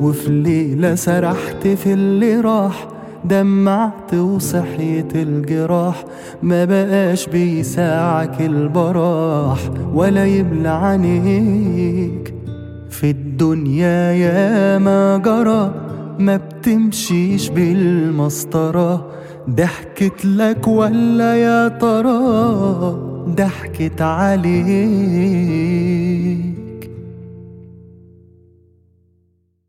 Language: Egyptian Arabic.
وفي ليلة سرحت في اللي راح دمعت وصحيت الجراح ما بقاش بيساعك البراح ولا يبلى عينيك في الدنيا يا ما جرى ما بتمشيش بالمسطرة ضحكت لك ولا يا ترى ضحكت عليك